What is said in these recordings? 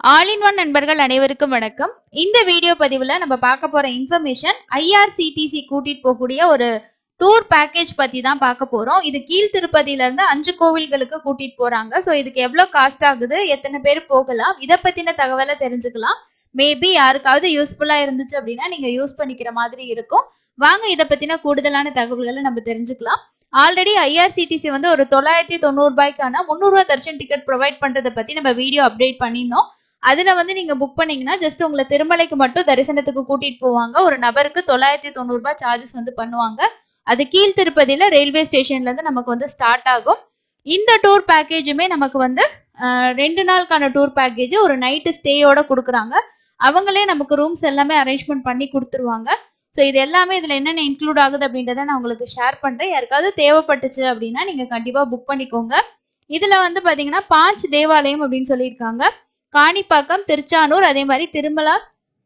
all in one நண்பர்கள் அனைவருக்கும் வணக்கம் இந்த வீடியோ பதிவுல நம்ம பார்க்க போற இன்ஃபர்மேஷன் ஐஆர்சிடிசி கூட்டிட்டு போகக்கூடிய ஒரு டூர் பேக்கேஜ் பத்தி தான் பார்க்க போறோம் இது கீழ் திருப்பதியில இருந்து அஞ்சு கோவில்களுக்கு கூட்டிட்டு போறாங்க ஸோ இதுக்கு எவ்வளவு காஸ்ட் ஆகுது எத்தனை பேர் போகலாம் இதை பத்தின தகவலை தெரிஞ்சுக்கலாம் மேபி யாருக்காவது யூஸ்ஃபுல்லா இருந்துச்சு அப்படின்னா நீங்க யூஸ் பண்ணிக்கிற மாதிரி இருக்கும் வாங்க இதை பத்தின கூடுதலான தகவல்களை நம்ம தெரிஞ்சுக்கலாம் ஆல்ரெடி ஐஆர்சிடிசி வந்து ஒரு தொள்ளாயிரத்தி தொண்ணூறு ரூபாய்க்கான முந்நூறுரூவா தர்ஷன் டிக்கெட் ப்ரொவைட் பண்றதை பத்தி நம்ம வீடியோ அப்டேட் பண்ணியிருந்தோம் அதுல வந்து நீங்க புக் பண்ணீங்கன்னா ஜஸ்ட் உங்களை திருமலைக்கு மட்டும் தரிசனத்துக்கு கூட்டிட்டு போவாங்க ஒரு நபருக்கு தொள்ளாயிரத்தி தொண்ணூறு ரூபாய் சார்ஜஸ் வந்து பண்ணுவாங்க அது கீழ் திருப்பதியில ரயில்வே ஸ்டேஷன்ல இருந்து நமக்கு வந்து ஸ்டார்ட் ஆகும் இந்த டூர் பேக்கேஜுமே நமக்கு வந்து அஹ், ரெண்டு நாளுக்கான டூர் பேக்கேஜ் ஒரு நைட்டு ஸ்டேயோட கொடுக்குறாங்க அவங்களே நமக்கு ரூம்ஸ் எல்லாமே அரேஞ்ச்மெண்ட் பண்ணி கொடுத்துருவாங்க ஸோ இது எல்லாமே இதில் என்னென்ன இன்க்ளூட் ஆகுது அப்படின்றத நான் உங்களுக்கு ஷேர் பண்ணுறேன் யாருக்காவது தேவைப்பட்டுச்சு அப்படின்னா நீங்கள் கண்டிப்பாக புக் பண்ணிக்கோங்க இதில் வந்து பார்த்தீங்கன்னா பாஞ்ச் தேவாலயம் அப்படின்னு சொல்லியிருக்காங்க காணிப்பாக்கம் திருச்சானூர் அதே மாதிரி திருமலா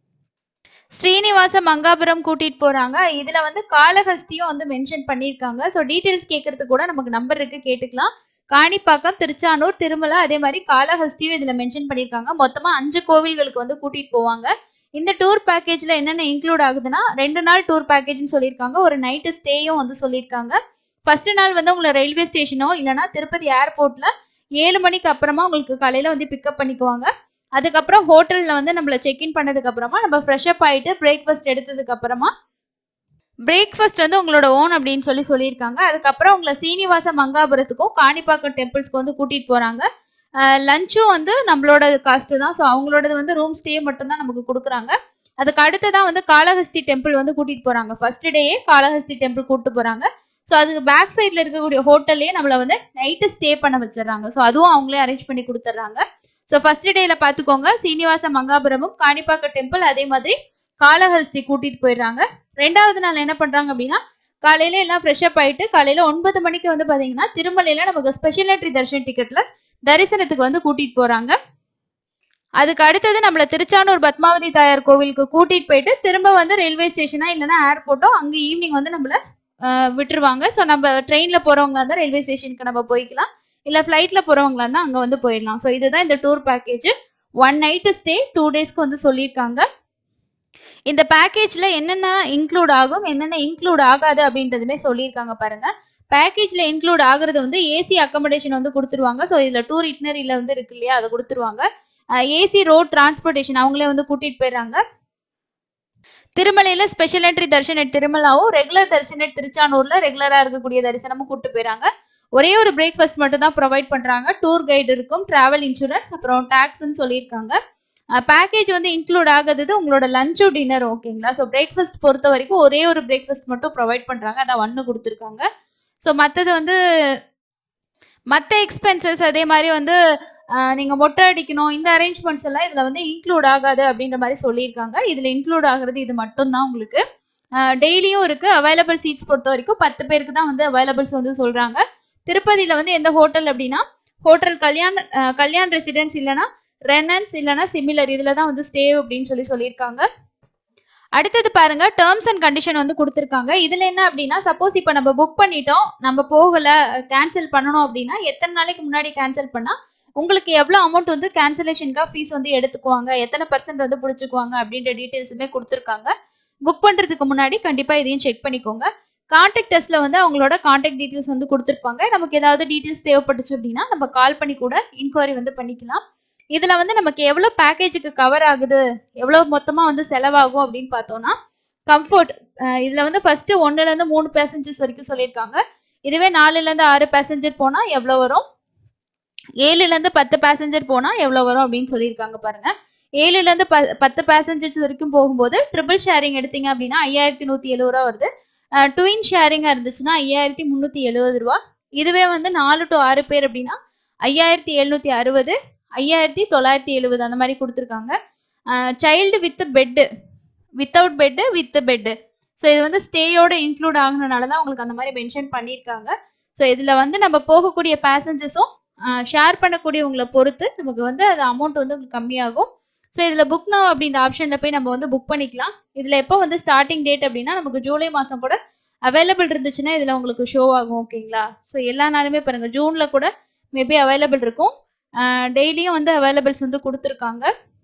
ஸ்ரீனிவாச மங்காபுரம் கூட்டிட்டு போறாங்க இதுல வந்து காளஹஸ்தியும் வந்து மென்ஷன் பண்ணியிருக்காங்க ஸோ டீட்டெயில்ஸ் கேட்கறதுக்கு கூட நமக்கு நம்பர் இருக்கு கேட்டுக்கலாம் காணிப்பாக்கம் திருச்சானூர் திருமலா அதே மாதிரி காளஹஸ்தியும் இதுல மென்ஷன் பண்ணியிருக்காங்க மொத்தமா அஞ்சு கோவில்களுக்கு வந்து கூட்டிட்டு போவாங்க இந்த டூர் பேக்கேஜ்ல என்னென்ன இன்க்ளூட் ஆகுதுன்னா ரெண்டு நாள் டூர் பேக்கேஜ்னு சொல்லியிருக்காங்க ஒரு நைட்டு ஸ்டேயும் வந்து சொல்லியிருக்காங்க ஃபர்ஸ்ட் நாள் வந்து உங்களை ரயில்வே ஸ்டேஷனோ இல்லைன்னா திருப்பதி ஏர்போர்ட்ல ஏழு மணிக்கு அப்புறமா உங்களுக்கு காலையில வந்து பிக்கப் பண்ணிக்குவாங்க அதுக்கப்புறம் ஹோட்டல்ல வந்து நம்மள செக்இன் பண்ணதுக்கு அப்புறமா நம்ம ஃப்ரெஷ் அப் ஆயிட்டு பிரேக்ஃபாஸ்ட் எடுத்ததுக்கு அப்புறமா பிரேக்ஃபாஸ்ட் வந்து உங்களோட ஓன் அப்படின்னு சொல்லி சொல்லியிருக்காங்க அதுக்கப்புறம் உங்களை சீனிவாச மங்காபுரத்துக்கும் காணிப்பாக்கம் டெம்பிள்ஸ்க்கு வந்து கூட்டிட்டு போறாங்க லஞ்சும் வந்து நம்மளோட காஸ்ட் தான் ஸோ அவங்களோடது வந்து ரூம் ஸ்டே மட்டும் தான் நமக்கு கொடுக்குறாங்க அதுக்கு அடுத்ததான் வந்து காளஹஸ்தி டெம்பிள் வந்து கூட்டிட்டு போறாங்க ஃபர்ஸ்ட் டேயே காளஹஸ்தி டெம்பிள் கூட்டிட்டு போறாங்க ஸோ அதுக்கு பேக் சைடில் இருக்கக்கூடிய ஹோட்டல்லே நம்மளை வந்து நைட்டு ஸ்டே பண்ண வச்சிடுறாங்க ஸோ அதுவும் அவங்களே அரேஞ்ச் பண்ணி கொடுத்துட்றாங்க ஸோ ஃபர்ஸ்ட் டேல பார்த்துக்கோங்க சீனிவாச மங்காபுரமும் காணிப்பாக்க டெம்பிள் அதே மாதிரி காளஹஸ்தி கூட்டிட்டு போயிடுறாங்க ரெண்டாவது நாள் என்ன பண்றாங்க அப்படின்னா காலையில எல்லாம் ஃப்ரெஷ் அப் ஆயிட்டு காலையில ஒன்பது மணிக்கு வந்து பாத்தீங்கன்னா திருமலையில நமக்கு ஸ்பெஷல் என்ட்ரி தர்ஷன் டிக்கெட்ல தரிசனத்துக்கு வந்து கூட்டிட்டு போறாங்க அதுக்கு அடுத்தது நம்மள திருச்சானூர் பத்மாவதி தாயார் கோவிலுக்கு கூட்டிட்டு போயிட்டு திரும்ப வந்து ரயில்வே ஸ்டேஷனா இல்லைன்னா ஏர்போர்ட்டோ அங்க ஈவினிங் வந்து நம்மள ஆஹ், விட்டுருவாங்க ஸோ நம்ம ட்ரெயின்ல போறவங்க இருந்தால் ரயில்வே ஸ்டேஷனுக்கு நம்ம போய்க்கலாம் இல்லை ஃப்ளைட்டில் போகிறவங்களா இருந்தால் அங்கே வந்து போயிடலாம் ஸோ இதுதான் இந்த tour package one night stay two டேஸ்க்கு வந்து சொல்லியிருக்காங்க இந்த பேக்கேஜில் என்னென்ன இன்க்ளூட் ஆகும் என்னென்ன இன்க்ளூட் ஆகாது அப்படின்றதுமே சொல்லியிருக்காங்க பாருங்க பேக்கேஜில் இன்க்ளூட் ஆகுறது வந்து ஏசி அக்கமடேஷன் வந்து கொடுத்துருவாங்க ஸோ இதில் டூர் இட்னரியில் வந்து இருக்கு இல்லையா அதை கொடுத்துருவாங்க ஏசி ரோட் டிரான்ஸ்போர்ட்டேஷன் அவங்களே வந்து கூட்டிகிட்டு போயிடுறாங்க திருமலையில ஸ்பெஷல் என்ட்ரி தர்ஷன் at திருமலாவும் ரெகுலர் தர்ஷன் at திருச்சானூர்ல ரெகுலரா இருக்கக்கூடிய தரிசனமும் கூட்டு போயிறாங்க ஒரே ஒரு பிரேக்ஃபாஸ்ட் மட்டும் தான் ப்ரொவைட் பண்றாங்க டூர் கைடு இருக்கும் டிராவல் இன்சூரன்ஸ் அப்புறம் டாக்ஸ்ன்னு சொல்லியிருக்காங்க பேக்கேஜ் வந்து இன்க்ளூட் ஆகுது உங்களோட லஞ்சும் டின்னர் ஓகேங்களா ஸோ பிரேக்ஃபாஸ்ட் பொறுத்த வரைக்கும் ஒரே ஒரு பிரேக்ஃபாஸ்ட் மட்டும் ப்ரொவைட் பண்றாங்க அதான் ஒன்று கொடுத்துருக்காங்க ஸோ மற்றது வந்து மற்ற எக்ஸ்பென்சஸ் அதே மாதிரி வந்து ஆஹ், நீங்க மொட்டை அடிக்கணும் இந்த அரேஞ்ச்மெண்ட்ஸ் எல்லாம் இதுல வந்து இன்க்ளூட் ஆகாது அப்படின்ற மாதிரி சொல்லியிருக்காங்க இதுல இன்க்ளூட் ஆகுறது இது மட்டும் தான் உங்களுக்கு டெய்லியும் இருக்கு அவைலபிள் சீட்ஸ் பொறுத்த வரைக்கும் பத்து பேருக்கு தான் வந்து அவைலபிள்ஸ் வந்து சொல்றாங்க திருப்பதியில வந்து எந்த ஹோட்டல் அப்படின்னா ஹோட்டல் கல்யாண் அஹ், கல்யாண் ரெசிடென்ஸ் இல்லைன்னா ரெனன்ஸ் இல்லைன்னா சிமிலர் இதுல தான் வந்து ஸ்டே அப்படின்னு சொல்லி சொல்லியிருக்காங்க அடுத்தது பாருங்க டேர்ம்ஸ் அண்ட் கண்டிஷன் வந்து கொடுத்துருக்காங்க இதுல என்ன அப்படின்னா சப்போஸ் இப்போ நம்ம புக் பண்ணிட்டோம் நம்ம போகல கேன்சல் பண்ணணும் அப்படின்னா எத்தனை நாளைக்கு முன்னாடி கேன்சல் பண்ணா உங்களுக்கு எவ்வளோ அமௌண்ட் வந்து கேன்சலேஷனுக்காக ஃபீஸ் வந்து எடுத்துக்குவாங்க எத்தனை பர்சன்ட் வந்து பிடிச்சிக்குவாங்க அப்படின்ற டீட்டெயில்ஸுமே கொடுத்துருக்காங்க புக் பண்ணுறதுக்கு முன்னாடி கண்டிப்பாக இதையும் செக் பண்ணிக்கோங்க கான்டாக்ட் டெஸ்ட்டில் வந்து அவங்களோட கான்டாக்ட் டீட்டெயில்ஸ் வந்து கொடுத்துருப்பாங்க நமக்கு ஏதாவது டீட்டெயில்ஸ் தேவைப்பட்டுச்சு அப்படின்னா நம்ம கால் பண்ணி கூட இன்கொயரி வந்து பண்ணிக்கலாம் இதில் வந்து நமக்கு எவ்வளோ பேக்கேஜுக்கு கவர் ஆகுது எவ்வளோ மொத்தமாக வந்து செலவாகும் அப்படின்னு பார்த்தோம்னா கம்ஃபர்ட் இதில் வந்து ஃபஸ்ட்டு ஒன்றுலேருந்து மூணு பேசஞ்சர்ஸ் வரைக்கும் சொல்லியிருக்காங்க இதுவே நாலுலேருந்து ஆறு பேசஞ்சர் போனால் எவ்வளோ வரும் ஏழுலேருந்து பத்து பேசஞ்சர் போனால் எவ்வளோ வரும் அப்படின்னு சொல்லியிருக்காங்க பாருங்க ஏழுலேருந்து ப பத்து பேசஞ்சர்ஸ் வரைக்கும் போகும்போது ட்ரிபிள் ஷேரிங் எடுத்தீங்க அப்படின்னா ஐயாயிரத்தி நூற்றி எழுபது ரூபா வருது ட்வின் ஷேரிங்காக இருந்துச்சுன்னா ஐயாயிரத்தி முந்நூற்றி எழுபது ரூபா இதுவே வந்து நாலு டு ஆறு பேர் அப்படின்னா ஐயாயிரத்தி எழுநூற்றி அறுபது ஐயாயிரத்தி தொள்ளாயிரத்தி எழுபது அந்த மாதிரி கொடுத்துருக்காங்க child with bed without bed with bed so இது வந்து ஸ்டேயோட இன்க்ளூட் ஆகுனனால தான் உங்களுக்கு அந்த மாதிரி மென்ஷன் பண்ணியிருக்காங்க ஸோ இதில் வந்து நம்ம போகக்கூடிய பேசஞ்சர்ஸும் ஷேர் பண்ணக்கூடியவங்களை பொறுத்து நமக்கு வந்து அது அமௌண்ட் வந்து உங்களுக்கு கம்மியாகும் ஸோ இதில் புக் நோ அப்படின்ற ஆப்ஷனில் போய் நம்ம வந்து புக் பண்ணிக்கலாம் இதில் எப்போ வந்து ஸ்டார்டிங் டேட் அப்படின்னா நமக்கு ஜூலை மாதம் கூட அவைலபிள் இருந்துச்சுன்னா இதில் உங்களுக்கு ஷோ ஆகும் ஓகேங்களா ஸோ எல்லா நாளுமே பாருங்கள் ஜூனில் கூட மேபி அவைலபிள் இருக்கும் டெய்லியும் வந்து அவைலபிள்ஸ் வந்து கொடுத்துருக்காங்க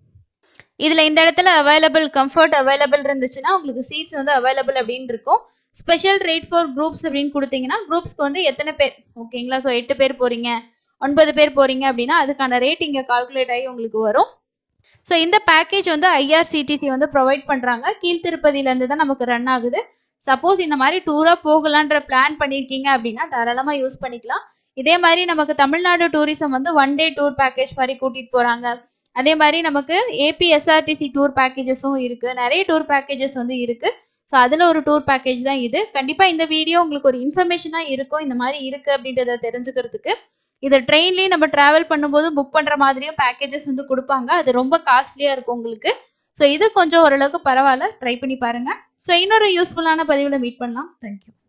இதுல இந்த இடத்துல அவைலபிள் கம்ஃபர்ட் அவைலபிள் இருந்துச்சுன்னா உங்களுக்கு சீட்ஸ் வந்து அவைலபிள் அப்படின்னு இருக்கும் ஸ்பெஷல் ரேட் ஃபார் குரூப்ஸ் அப்படின்னு கொடுத்தீங்கன்னா குரூப்ஸ்க்கு வந்து எத்தனை பேர் ஓகேங்களா ஸோ எட்டு பேர் போறீங்க ஒன்பது பேர் போறீங்க அப்படின்னா அதுக்கான ரேட் இங்கே கால்குலேட் ஆகி உங்களுக்கு வரும் ஸோ இந்த பேக்கேஜ் வந்து ஐஆர்சிடிசி வந்து ப்ரொவைட் பண்ணுறாங்க கீழ்த்திருப்பதியிலேருந்து தான் நமக்கு ரன் ஆகுது சப்போஸ் இந்த மாதிரி டூராக போகலான்ற பிளான் பண்ணியிருக்கீங்க அப்படின்னா தாராளமாக யூஸ் பண்ணிக்கலாம் இதே மாதிரி நமக்கு தமிழ்நாடு டூரிசம் வந்து ஒன் டே டூர் பேக்கேஜ் மாதிரி கூட்டிகிட்டு போகிறாங்க அதே மாதிரி நமக்கு ஏபிஎஸ்ஆர்டிசி டூர் பேக்கேஜஸும் இருக்குது நிறைய டூர் பேக்கேஜஸ் வந்து இருக்குது ஸோ அதில் ஒரு டூர் பேக்கேஜ் தான் இது கண்டிப்பாக இந்த வீடியோ உங்களுக்கு ஒரு இன்ஃபர்மேஷனாக இருக்கும் இந்த மாதிரி இருக்குது அப்படின்றத தெரிஞ்சுக்கிறதுக்கு இது ட்ரெயின்லேயும் நம்ம ட்ராவல் பண்ணும்போது புக் பண்ணுற மாதிரியும் பேக்கேஜஸ் வந்து கொடுப்பாங்க அது ரொம்ப காஸ்ட்லியாக இருக்கும் உங்களுக்கு ஸோ இது கொஞ்சம் ஓரளவுக்கு பரவாயில்ல ட்ரை பண்ணி பாருங்கள் ஸோ இன்னொரு யூஸ்ஃபுல்லான பதிவில் மீட் பண்ணலாம் தேங்க்யூ